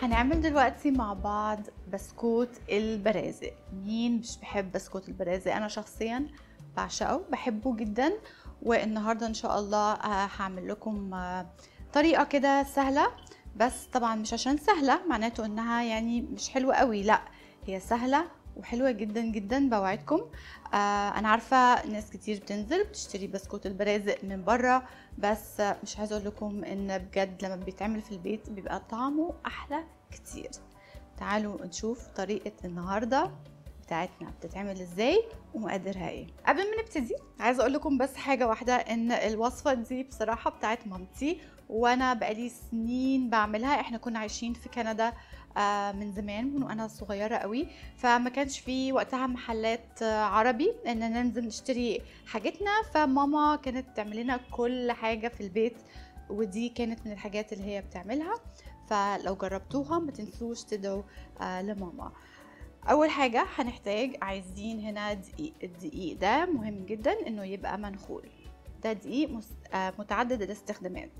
هنعمل دلوقتي مع بعض بسكوت البرازق مين مش بحب بسكوت البرازق انا شخصيا بعشقه بحبه جدا والنهارده ان شاء الله آه، هعمل لكم آه، طريقه كده سهله بس طبعا مش عشان سهله معناته انها يعني مش حلوه قوي لا هي سهله وحلوه جدا جدا بوعدكم آه انا عارفه ناس كتير بتنزل بتشتري بسكوت البرازق من بره بس آه، مش عايزه اقول لكم ان بجد لما بيتعمل في البيت بيبقى طعمه احلى كتير تعالوا نشوف طريقه النهارده بتاعتنا بتتعمل ازاي ومقاديرها ايه قبل ما نبتدي عايزه اقول لكم بس حاجه واحده ان الوصفه دي بصراحه بتاعت مامتي وانا بقالي سنين بعملها احنا كنا عايشين في كندا آه، من زمان من وانا صغيره قوي فما كانش في وقتها محلات آه، عربي ان ننزل نشتري حاجتنا فماما كانت تعمل لنا كل حاجه في البيت ودي كانت من الحاجات اللي هي بتعملها فلو جربتوها ما تنسوش تدعوا آه، لماما اول حاجه هنحتاج عايزين هنا دقيق الدقيق ده مهم جدا انه يبقى منخول ده دقيق مس- آه، متعدد الاستخدامات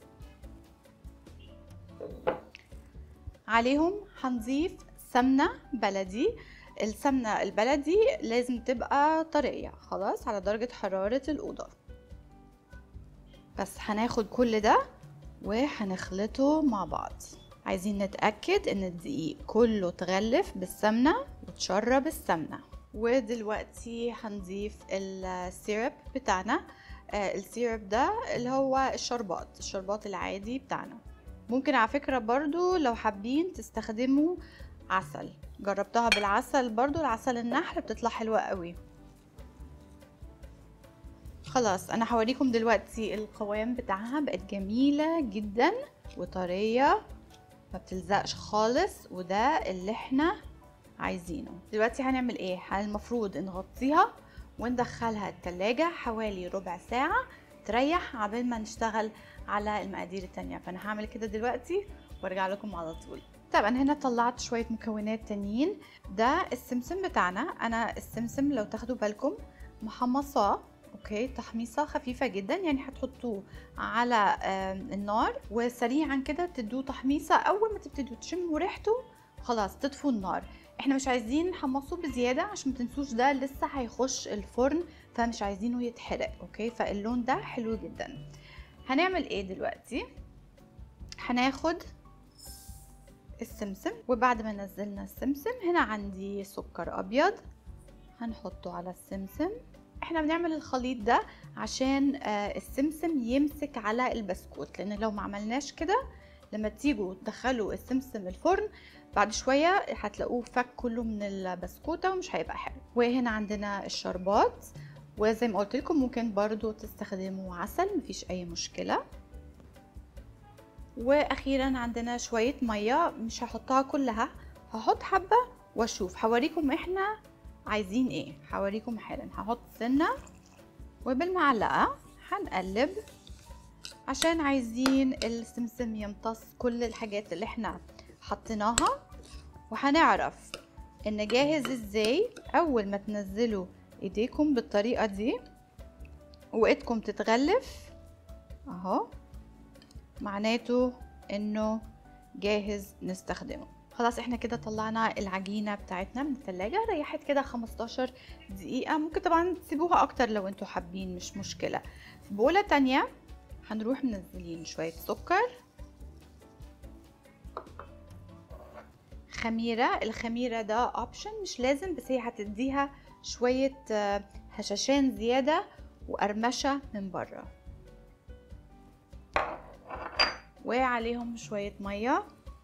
عليهم هنضيف سمنة بلدي السمنة البلدي لازم تبقى طرية خلاص على درجة حرارة الأوضة بس هناخد كل ده وهنخلطه مع بعض عايزين نتأكد ان الدقيق كله تغلف بالسمنة وتشرب السمنة ودلوقتي هنضيف السيرب بتاعنا آه، السيرب ده اللي هو الشربات الشربات العادي بتاعنا ممكن على فكرة برضو لو حابين تستخدموا عسل جربتها بالعسل برضو العسل النحل بتطلع حلوة قوي خلاص انا هوريكم دلوقتي القوام بتاعها بقت جميلة جدا وطرية ما بتلزقش خالص وده اللي احنا عايزينه دلوقتي هنعمل ايه المفروض نغطيها وندخلها التلاجة حوالي ربع ساعة تريح عبال ما نشتغل على المقادير التانية فانا هعمل كده دلوقتي وارجع لكم على طول طبعا هنا طلعت شوية مكونات تانيين ده السمسم بتاعنا انا السمسم لو تاخدوا بالكم محمصاه اوكي تحميصه خفيفه جدا يعني هتحطوه على آم، النار وسريعا كده تدوه تحميصه اول ما تبتدوا تشموا ريحته خلاص تطفوا النار احنا مش عايزين نحمصه بزياده عشان ما تنسوش ده لسه هيخش الفرن فمش عايزينه يتحرق اوكي فاللون ده حلو جدا هنعمل ايه دلوقتي هناخد السمسم وبعد ما نزلنا السمسم هنا عندي سكر ابيض هنحطه على السمسم احنا بنعمل الخليط ده عشان آه، السمسم يمسك على البسكوت لان لو ما عملناش كده لما تيجوا تدخلوا السمسم الفرن بعد شوية هتلاقوه فك كله من البسكوتة ومش هيبقى حلو وهنا عندنا الشربات وزي ما قلت لكم ممكن برضو تستخدموا عسل مفيش اي مشكلة واخيرا عندنا شوية مية مش هحطها كلها هحط حبة واشوف هوريكم احنا عايزين ايه هوريكم حالا هحط سنة وبالمعلقة هنقلب عشان عايزين السمسم يمتص كل الحاجات اللي احنا حطيناها وهنعرف ان جاهز ازاي اول ما تنزلوا ايديكم بالطريقة دي وايدكم تتغلف اهو معناته انه جاهز نستخدمه خلاص احنا كده طلعنا العجينة بتاعتنا من التلاجة ريحت كده 15 دقيقة ممكن طبعا تسيبوها اكتر لو انتوا حابين مش مشكلة في بولة تانية هنروح منزلين شوية سكر خميرة الخميرة ده اوبشن مش لازم بس هي هتديها شوية آه، هشاشان زيادة وقرمشة من بره وعليهم شوية مية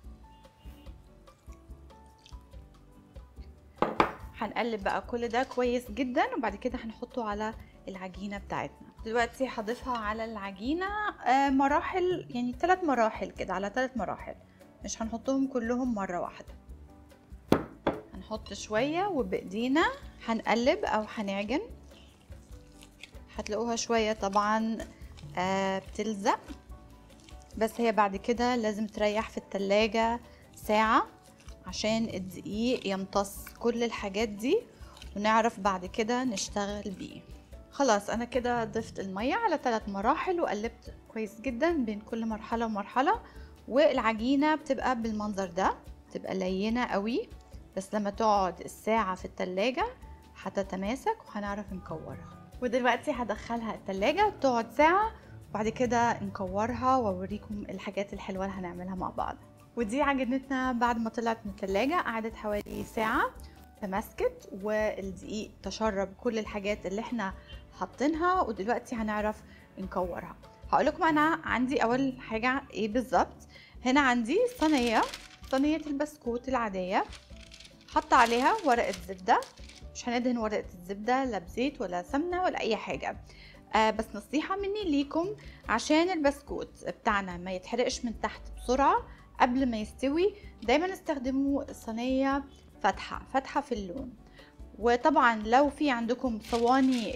هنقلب بقى كل ده كويس جدا وبعد كده هنحطه على العجينة بتاعتنا دلوقتي هضيفها على العجينة آه، مراحل يعني ثلاث مراحل كده على ثلاث مراحل مش هنحطهم كلهم مرة واحدة هنحط شوية وبإيدينا هنقلب أو هنعجن هتلاقوها شوية طبعا آه، بتلزق بس هي بعد كده لازم تريح في التلاجة ساعة عشان الدقيق يمتص كل الحاجات دي ونعرف بعد كده نشتغل بيه خلاص انا كده ضفت المية على ثلاث مراحل وقلبت كويس جدا بين كل مرحلة ومرحلة والعجينه بتبقى بالمنظر ده بتبقى لينه قوي بس لما تقعد الساعه في التلاجة هتتماسك وهنعرف نكورها ودلوقتي هدخلها التلاجة تقعد ساعة وبعد كده نكورها واوريكم الحاجات الحلوة اللي هنعملها مع بعض ودي عجينتنا بعد ما طلعت من التلاجة قعدت حوالي ساعة تماسكت والدقيق تشرب كل الحاجات اللي احنا حاطينها ودلوقتي هنعرف نكورها هقول لكم انا عندي اول حاجه ايه بالظبط هنا عندي صينيه صينيه البسكوت العاديه حط عليها ورقه زبده مش هندهن ورقه الزبده لا بزيت ولا سمنه ولا اي حاجه آه بس نصيحه مني ليكم عشان البسكوت بتاعنا ما يتحرقش من تحت بسرعه قبل ما يستوي دايما استخدموا صينيه فاتحه فاتحه في اللون وطبعا لو في عندكم صواني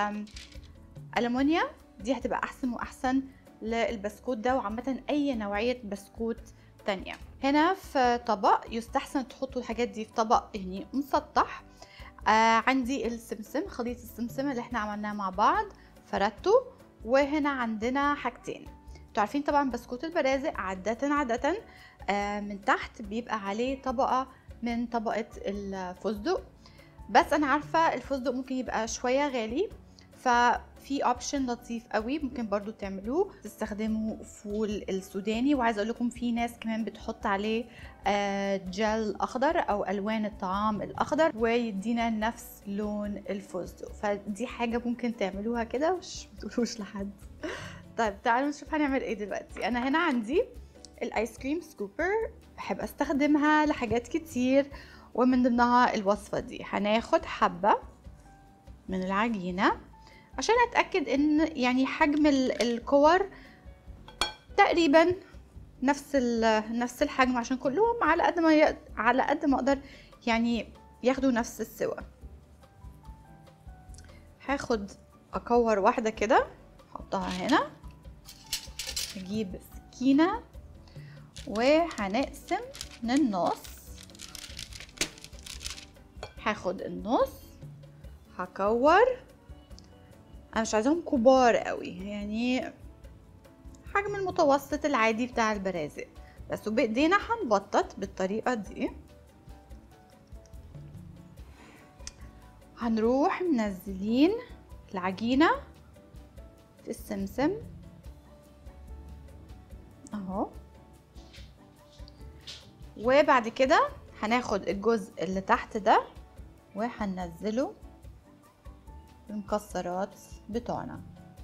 الالومنيا دي هتبقى احسن واحسن للبسكوت ده وعامه اي نوعيه بسكوت تانية هنا في طبق يستحسن تحطوا الحاجات دي في طبق يعني مسطح آه عندي السمسم خليط السمسم اللي احنا عملناه مع بعض فردته وهنا عندنا حاجتين انتوا عارفين طبعا بسكوت البرازق عادة عادة آه من تحت بيبقى عليه طبقة من طبقة الفستق بس انا عارفة الفستق ممكن يبقى شوية غالي ففي اوبشن لطيف قوي ممكن برضو تعملوه تستخدموا فول السوداني وعايزه اقول لكم في ناس كمان بتحط عليه جل اخضر او الوان الطعام الاخضر ويدينا نفس لون الفستق فدي حاجه ممكن تعملوها كده مش تقولوش لحد طيب تعالوا نشوف هنعمل ايه دلوقتي انا هنا عندي الايس كريم سكوبر بحب استخدمها لحاجات كتير ومن ضمنها الوصفه دي هناخد حبه من العجينه عشان اتاكد ان يعني حجم الكور تقريبا نفس نفس الحجم عشان كلهم على قد ما ي... على قد ما اقدر يعني ياخدوا نفس السوا هاخد اكور واحده كده احطها هنا نجيب سكينه وهنقسم من النص هاخد النص هكور انا مش عايزاهم كبار قوي يعني حجم المتوسط العادي بتاع البرازق بس وبايدينا هنبطط بالطريقه دي هنروح منزلين العجينه في السمسم اهو وبعد كده هناخد الجزء اللي تحت ده وهننزله المكسرات بتوعنا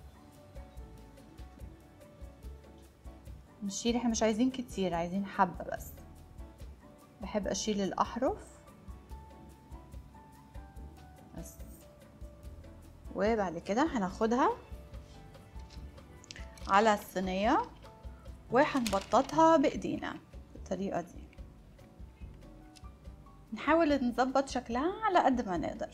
نشيل احنا مش عايزين كتير عايزين حبة بس بحب اشيل الاحرف بس وبعد كده هناخدها على الصينية وهنبططها بايدينا بالطريقة دي نحاول نظبط شكلها على قد ما نقدر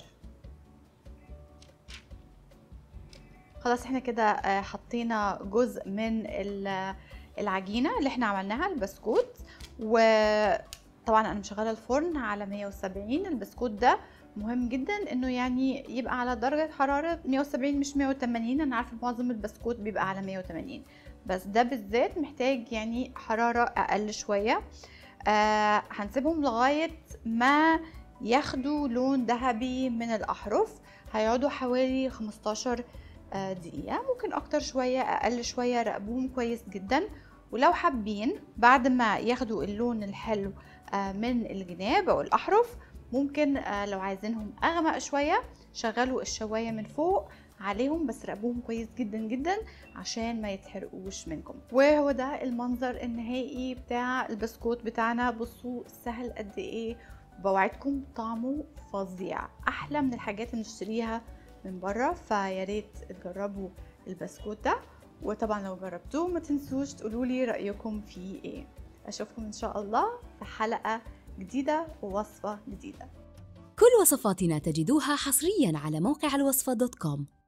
خلاص احنا كده حطينا جزء من العجينه اللي احنا عملناها البسكوت وطبعا انا مشغله الفرن على 170 البسكوت ده مهم جدا انه يعني يبقى على درجه حراره 170 مش 180 انا عارفه معظم البسكوت بيبقى على 180 بس ده بالذات محتاج يعني حراره اقل شويه آه هنسيبهم لغايه ما ياخدوا لون ذهبي من الاحرف هيقعدوا حوالي 15 دقيقة ممكن أكتر شوية أقل شوية راقبوهم كويس جدا ولو حابين بعد ما ياخدوا اللون الحلو من الجناب أو الأحرف ممكن لو عايزينهم أغمق شوية شغلوا الشواية من فوق عليهم بس راقبوهم كويس جدا جدا عشان ما يتحرقوش منكم وهو ده المنظر النهائي بتاع البسكوت بتاعنا بصوا سهل قد ايه بوعدكم طعمه فظيع احلى من الحاجات اللي نشتريها من بره فيا ريت تجربوا البسكوت ده وطبعا لو جربتوه ما تنسوش تقولوا لي رايكم فيه ايه اشوفكم ان شاء الله في حلقه جديده ووصفه جديده كل وصفاتنا تجدوها حصريا على موقع الوصفه دوت كوم